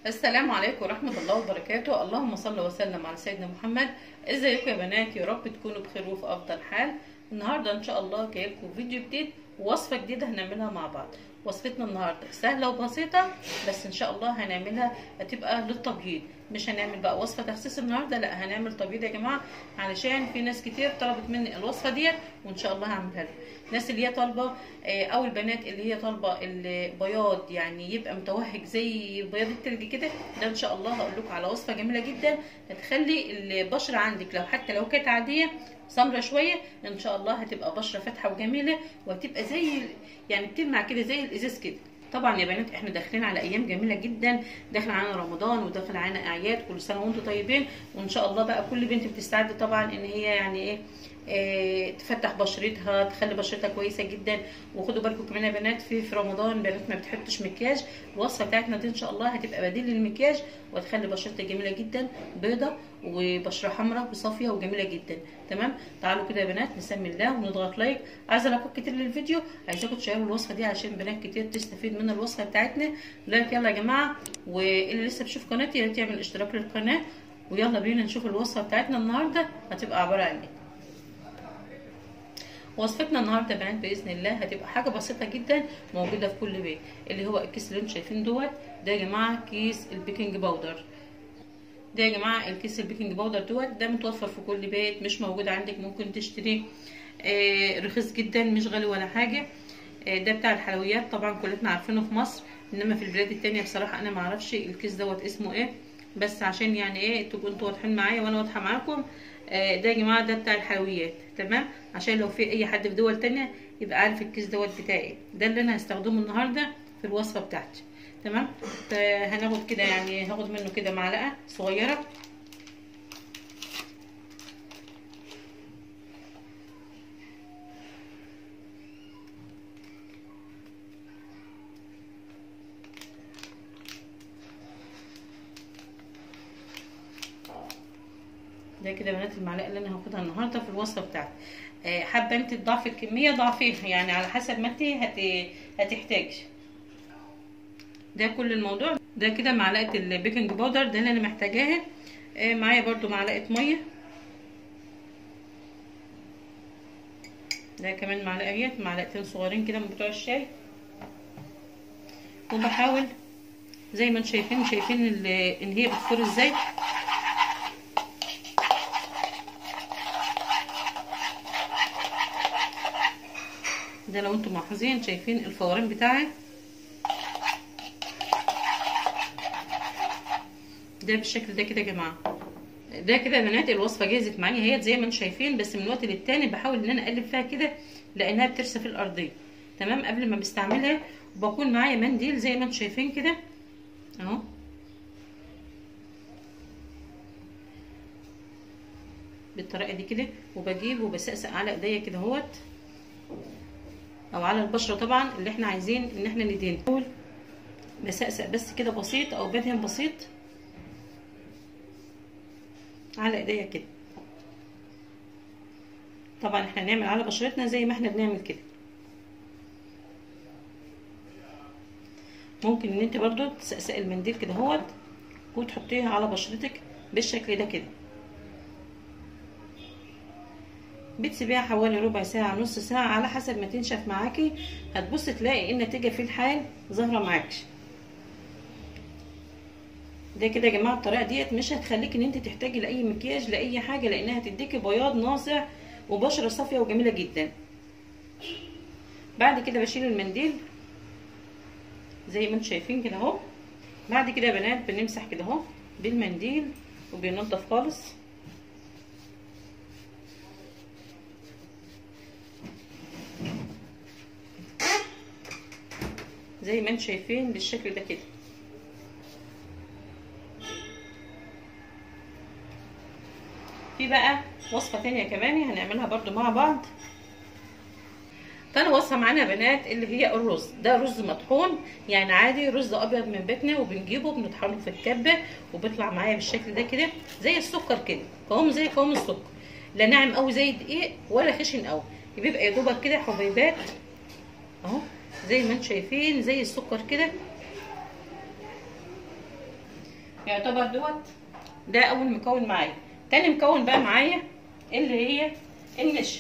السلام عليكم ورحمة الله وبركاته اللهم صل وسلم على سيدنا محمد ازيكم يا بنات يا رب تكونوا بخير وفي افضل حال النهاردة ان شاء الله جاي لكم فيديو جديد ووصفة جديدة هنعملها مع بعض وصفتنا النهاردة سهلة وبسيطة بس ان شاء الله هنعملها هتبقى للتبييض مش هنعمل بقى وصفة تخسيس النهاردة لا هنعمل تبييض يا جماعة علشان في ناس كتير طلبت مني الوصفة ديت وان شاء الله هعملها لكم الناس اللي هي طالبه او البنات اللي هي طالبه البياض يعني يبقى متوهج زي بياض التلج كده ده ان شاء الله هقول لكم على وصفه جميله جدا هتخلي البشره عندك لو حتى لو كانت عاديه سمرة شويه ان شاء الله هتبقى بشره فاتحه وجميله وهتبقى زي يعني بتلمع كده زي الازاز كده طبعا يا بنات احنا داخلين على ايام جميله جدا داخل علينا رمضان وداخل علينا اعياد كل سنه وانتم طيبين وان شاء الله بقى كل بنت بتستعد طبعا ان هي يعني ايه إيه تفتح بشرتها تخلي بشرتها كويسه جدا وخدوا بالكم كمان يا بنات في في رمضان بنات ما بتحطش مكياج الوصفه بتاعتنا دي ان شاء الله هتبقى بديل للمكياج وتخلي بشرتها جميله جدا بيضه وبشره حمراء وصافيه وجميله جدا تمام تعالوا كده يا بنات نسمي الله ونضغط لايك عايزه لايكات كتير للفيديو عايزاكم تشيروا الوصفه دي عشان بنات كتير تستفيد من الوصفه بتاعتنا لايك يلا يا جماعه واللي لسه بيشوف قناتي يا ريت يعمل اشتراك للقناه ويلا بينا نشوف الوصفه بتاعتنا النهارده هتبقى عباره عن ايه وصفتنا النهارده يا بنات باذن الله هتبقى حاجه بسيطه جدا موجوده في كل بيت اللي هو الكيس اللي انتم شايفين دوت ده يا جماعه كيس البيكنج باودر ده يا جماعه الكيس البيكنج باودر دوت ده متوفر في كل بيت مش موجود عندك ممكن تشتريه آه رخيص جدا مش غالي ولا حاجه آه ده بتاع الحلويات طبعا كلنا عارفينه في مصر انما في البلاد التانية بصراحه انا ما اعرفش الكيس دوت اسمه ايه بس عشان يعني ايه تبقوا انتوا واضحين معايا وانا واضحه معاكم آه ده يا جماعه ده بتاع الحلويات تمام عشان لو في اي حد في دول تانية يبقى عارف الكيس دوت بتاعي ده اللي انا هستخدمه النهارده في الوصفه بتاعتي تمام هناخد كده يعني هاخد منه كده معلقه صغيره ده كده بنات المعلقه اللي انا هاخدها النهارده في الوصفه بتاعتي آه حابه انت تضعفي الكميه ضعفيها يعني على حسب ما انت هت... هتحتاجي ده كل الموضوع ده كده معلقه البيكنج باودر ده اللي انا محتاجاها آه معايا برده معلقه ميه ده كمان معلقه اهيت معلقتين صغيرين كده من بتوع الشاي وبحاول زي ما انتم شايفين شايفين ان هي بتفور ازاي ده لو انتم ملاحظين شايفين الفوران بتاعي ده بالشكل ده كده يا جماعه ده كده يا بنات الوصفه جهزت معايا اهي زي ما انتم شايفين بس من وقت للتاني بحاول ان انا اقلب فيها كده لانها بترسى في الارضيه تمام قبل ما بستعملها وبكون معايا منديل زي ما انتم شايفين كده اهو بالطريقه دي كده وبجيب وبسقسق على ايديا كده اهوت او على البشره طبعا اللي احنا عايزين ان احنا ندهن اول بسقسق بس كده بسيط او بدهن بسيط على ايديا كده طبعا احنا هنعمل على بشرتنا زي ما احنا بنعمل كده ممكن ان انت برضو تسقسقي المنديل كده اهوت وتحطيها على بشرتك بالشكل ده كده بتسيبيها حوالي ربع ساعة نص ساعة على حسب ما تنشف معاكي هتبص تلاقي النتيجة في الحال ظاهرة معاكي ده كده يا جماعة الطريقة ديت مش هتخليك ان انت تحتاجي لاي مكياج لاي حاجة لانها هتديكي بياض ناصع وبشرة صافية وجميلة جدا بعد كده بشيل المنديل زي ما انتم شايفين كده اهو بعد كده يا بنات بنمسح كده اهو بالمنديل وبننضف خالص زي ما انتم شايفين بالشكل ده كده في بقى وصفة تانية كمان هنعملها برضو مع بعض تاني وصفة معانا يا بنات اللي هي الرز ده رز مطحون يعني عادي رز ابيض من بيتنا وبنجيبه بنطحنه في الكبة وبيطلع معايا بالشكل ده كده زي السكر كده قوام زي قوام السكر لا ناعم قوي زي الدقيق ولا خشن قوي بيبقى يا دوبك كده حبيبات اهو زي ما انتم شايفين زي السكر كده يعتبر دوت ده اول مكون معايا تاني مكون بقى معايا اللي هي النشا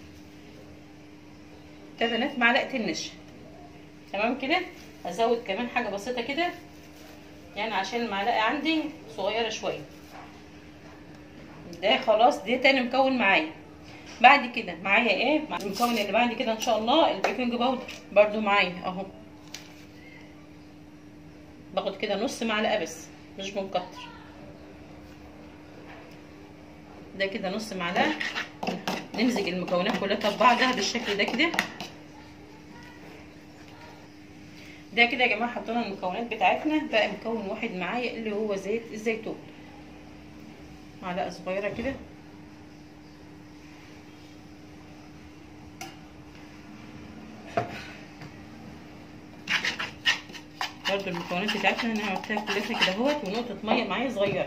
كده معلقه النشا تمام كده هزود كمان حاجه بسيطه كده يعني عشان المعلقه عندي صغيره شويه ده خلاص ده تاني مكون معايا بعد كده معايا ايه المكون اللي بعد كده ان شاء الله البيكنج باودر برده معايا اهو باخد كده نص معلقه بس مش بنكتر ده كده نص معلقه نمزج المكونات كلها ببعضها بالشكل ده كده ده كده يا جماعه حطينا المكونات بتاعتنا بقى مكون واحد معايا اللي هو زيت الزيتون معلقه صغيره كده برضو المكونات بتاعتنا انا عملتها كلها كده اهوت ونقطه ميه معايا صغيره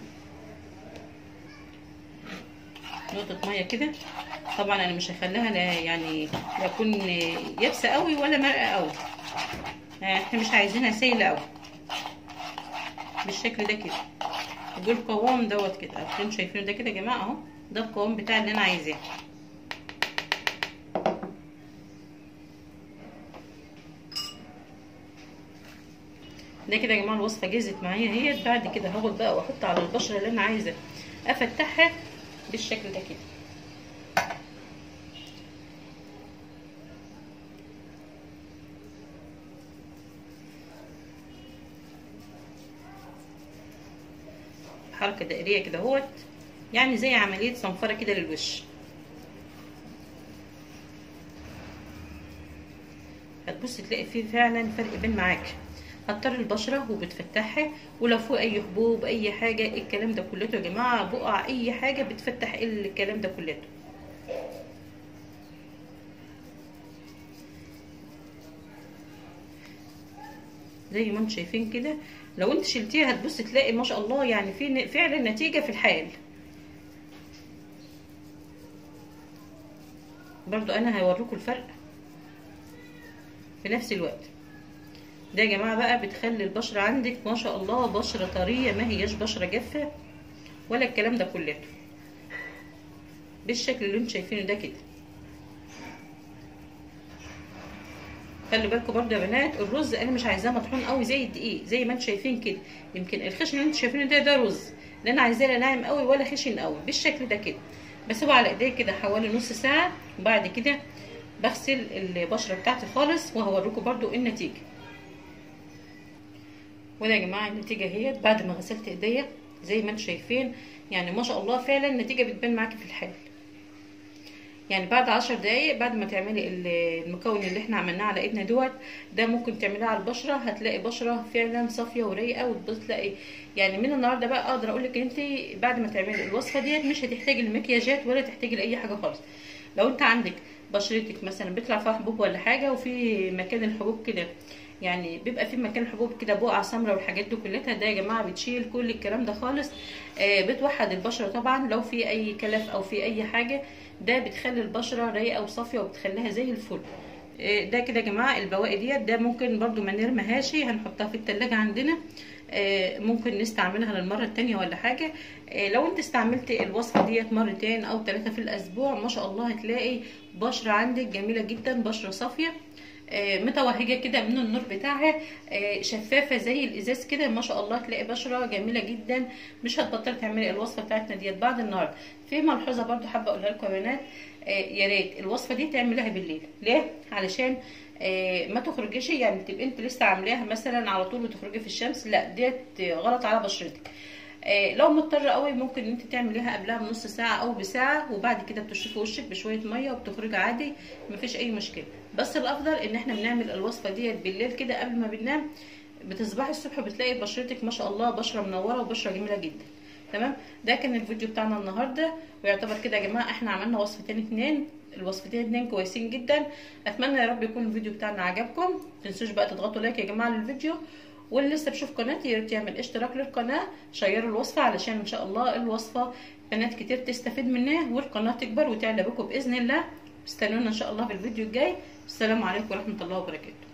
نقطه ميه كده طبعا انا مش هخليها لا يعني لا تكون يابسه قوي ولا مرقه قوي احنا مش عايزينها سايله قوي بالشكل ده كده دول القوام دوت كده انتوا شايفينه ده كده يا جماعه اهو ده القوام بتاع اللي انا عايزاه ده كده يا جماعه الوصفه جهزت معايا اهيت بعد كده هاخد بقى واحط على البشره اللي انا عايزه افتحها بالشكل ده كده حركه دائريه كده اهوت يعني زي عمليه صنفره كده للوش هتبص تلاقي فيه فعلا فرق بين معاك هتطر البشره وبتفتحها ولو فوق اي حبوب اي حاجه الكلام ده كلته يا جماعه بقع اي حاجه بتفتح الكلام ده كلته زي ما انتم شايفين كده لو انت شلتيها هتبص تلاقي ما شاء الله يعني في فعلا نتيجه في الحال برضو انا هوريكم الفرق في نفس الوقت ده يا جماعه بقى بتخلي البشره عندك ما شاء الله بشره طريه ما هياش بشره جافه ولا الكلام ده كلته بالشكل اللي انتم شايفينه ده كده خلي بالكم برضه يا بنات الرز انا مش عايزاه مطحون قوي زي الدقيق زي ما انتم شايفين كده يمكن الخشن اللي انتم شايفينه ده ده رز لا انا عايزاه لا ناعم قوي ولا خشن قوي بالشكل ده كده بسيبه على ايديا كده حوالي نص ساعه وبعد كده بغسل البشره بتاعتي خالص وهوريكم برضو النتيجه وده يا جماعه النتيجه اهيت بعد ما غسلت ايديا زي ما انتم شايفين يعني ما شاء الله فعلا النتيجه بتبان معاكي في الحال يعني بعد عشر دقايق بعد ما تعملي المكون اللي احنا عملناه على ايدنا دوت ده ممكن تعمليه على البشره هتلاقي بشره فعلا صافيه ورايقه وتلاقي يعني من النهارده بقى اقدر اقول لك انت بعد ما تعملي الوصفه ديت مش هتحتاجي المكياجات ولا تحتاجي لاي حاجه خالص لو انت عندك بشرتك مثلا بيطلع فيها حبوب ولا حاجه وفي مكان الحبوب كده يعني بيبقى في مكان الحبوب كده بقع سمراء والحاجات دي كلها ده يا جماعه بتشيل كل الكلام ده خالص آه بتوحد البشره طبعا لو في اي كلف او في اي حاجه ده بتخلي البشره رايقه وصافيه وبتخليها زي الفل آه ده كده يا جماعه البواقي ديت ده ممكن برده ما نرميهاش هنحطها في التلاجة عندنا آه ممكن نستعملها للمره التانية ولا حاجه لو انت استعملت الوصفه ديت مرتين او ثلاثه في الاسبوع ما شاء الله هتلاقي بشره عندك جميله جدا بشره صافيه متوهجه كده من النور بتاعها شفافه زي الازاز كده ما شاء الله تلاقي بشره جميله جدا مش هتبطلي تعملي الوصفه بتاعتنا ديت بعد النهارده في ملحوظه برده حابه اقولها لكم يا بنات يا ريت الوصفه دي تعمليها بالليل ليه علشان ما تخرجيش يعني تبقي انت لسه عاملاها مثلا على طول وتخرجي في الشمس لا ديت غلط على بشرتك لو مضطره قوي ممكن ان انت تعمليها قبلها بنص ساعه او بساعه وبعد كده بتشطفي وشك بشويه ميه وبتخرجي عادي مفيش اي مشكله بس الافضل ان احنا بنعمل الوصفه ديت بالليل كده قبل ما بننام بتصبحي الصبح بتلاقي بشرتك ما شاء الله بشره منوره وبشره جميله جدا تمام ده كان الفيديو بتاعنا النهارده ويعتبر كده يا جماعه احنا عملنا وصفتين اتنين الوصفتين اتنين كويسين جدا اتمنى يا رب يكون الفيديو بتاعنا عجبكم متنسوش بقى تضغطوا لايك يا جماعه للفيديو واللي لسه بشوف قناتي يا ريت يعمل اشتراك للقناه شيروا الوصفه علشان ان شاء الله الوصفه بنات كتير تستفيد منها والقناه تكبر وتعلى بكم باذن الله استنونا ان شاء الله في الفيديو الجاي السلام عليكم ورحمه الله وبركاته